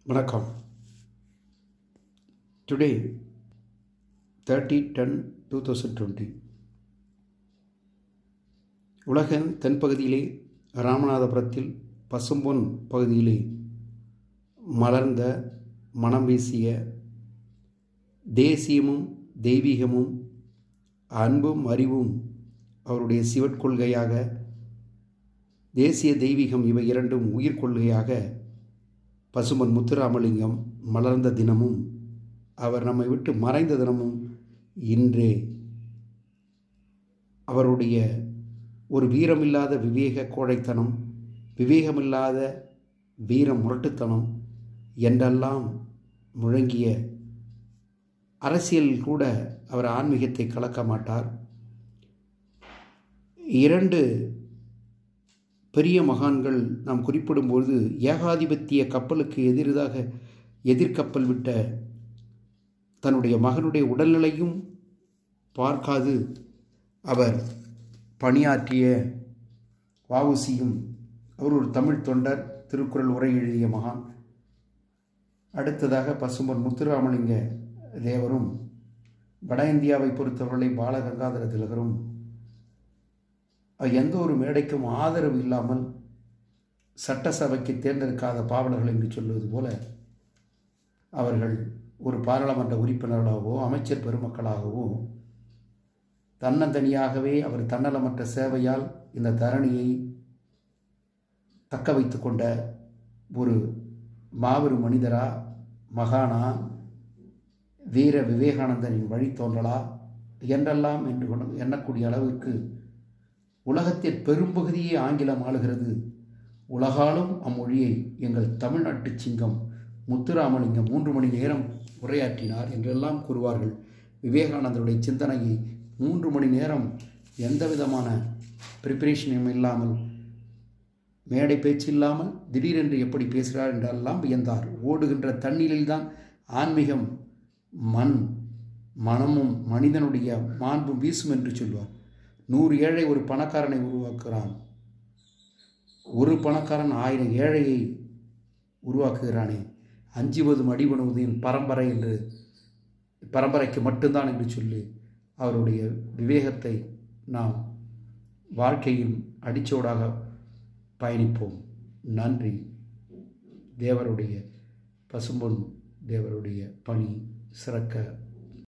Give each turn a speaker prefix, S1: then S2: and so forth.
S1: வணக்கம் today thirty ten two thousand twenty உலகின் தென்பகுதியிலே ராமநாதபுரத்தில் பசும்பொன் பகுதியிலே மலர்ந்த மனம் வீசிய தேசியமும் தெய்வீகமும் அன்பும் அறிவும் அவருடைய சிவற்கொள்கையாக தேசிய தெய்வீகம் இவை இரண்டும் உயிர் கொள்கையாக பசுமன் முத்துராமலிங்கம் மலர்ந்த தினமும் அவர் நம்மை விட்டு மறைந்த தினமும் இன்றே அவருடைய ஒரு வீரமில்லாத விவேக கோழைத்தனம் விவேகமில்லாத வீர முரட்டுத்தனம் என்றெல்லாம் முழங்கிய அரசியலில் கூட அவர் ஆன்மீகத்தை கலக்க மாட்டார் இரண்டு பெரிய மகான்கள் நாம் குறிப்பிடும்போது ஏகாதிபத்திய கப்பலுக்கு எதிராக எதிர்கப்பல் விட்ட தன்னுடைய மகனுடைய உடல்நிலையும் பார்க்காது அவர் பணியாற்றிய வவுசியும் அவர் ஒரு தமிழ் தொண்டர் திருக்குறள் உரை எழுதிய மகான் அடுத்ததாக பசும்பன் முத்துராமலிங்க தேவரும் வட இந்தியாவை பொறுத்தவர்களை பாலகங்காதர திலகரும் எந்த ஒரு மேடைக்கும் ஆதரவு இல்லாமல் சட்டசபைக்கு தேர்ந்தெடுக்காத பாவலர்கள் என்று சொல்வது போல அவர்கள் ஒரு பாராளுமன்ற உறுப்பினர்களாகவோ அமைச்சர் பெருமக்களாகவோ தன்னந்தனியாகவே அவர் தன்னலமற்ற சேவையால் இந்த தரணியை தக்க வைத்து கொண்ட ஒரு மாபெரும் மனிதரா மகானா வீர விவேகானந்தரின் வழித்தோன்றலா என்றெல்லாம் என்று கொண்டு எண்ணக்கூடிய அளவுக்கு உலகத்தின் பெரும்பகுதியே ஆங்கிலம் ஆளுகிறது உலகாலும் அம்மொழியை எங்கள் தமிழ்நாட்டு சிங்கம் முத்துராமலிங்கம் மூன்று மணி நேரம் உரையாற்றினார் என்றெல்லாம் கூறுவார்கள் விவேகானந்தருடைய சிந்தனையை மூன்று மணி நேரம் எந்த விதமான ப்ரிப்பரேஷனும் இல்லாமல் மேடை பேச்சு இல்லாமல் திடீரென்று எப்படி பேசுகிறார் என்றெல்லாம் வியந்தார் ஓடுகின்ற தண்ணீரில்தான் ஆன்மீகம் மண் மனமும் மனிதனுடைய மாண்பும் வீசும் என்று சொல்வார் நூறு ஏழை ஒரு பணக்காரனை உருவாக்குகிறான் ஒரு பணக்காரன் ஆயிரம் ஏழையை உருவாக்குகிறானே அஞ்சுவதும் அடிபணுவதின் பரம்பரை என்று பரம்பரைக்கு மட்டும்தான் என்று சொல்லி அவருடைய விவேகத்தை நாம் வாழ்க்கையில் அடிச்சோடாக பயணிப்போம் நன்றி தேவருடைய பசும்பொன் தேவருடைய பணி சிறக்க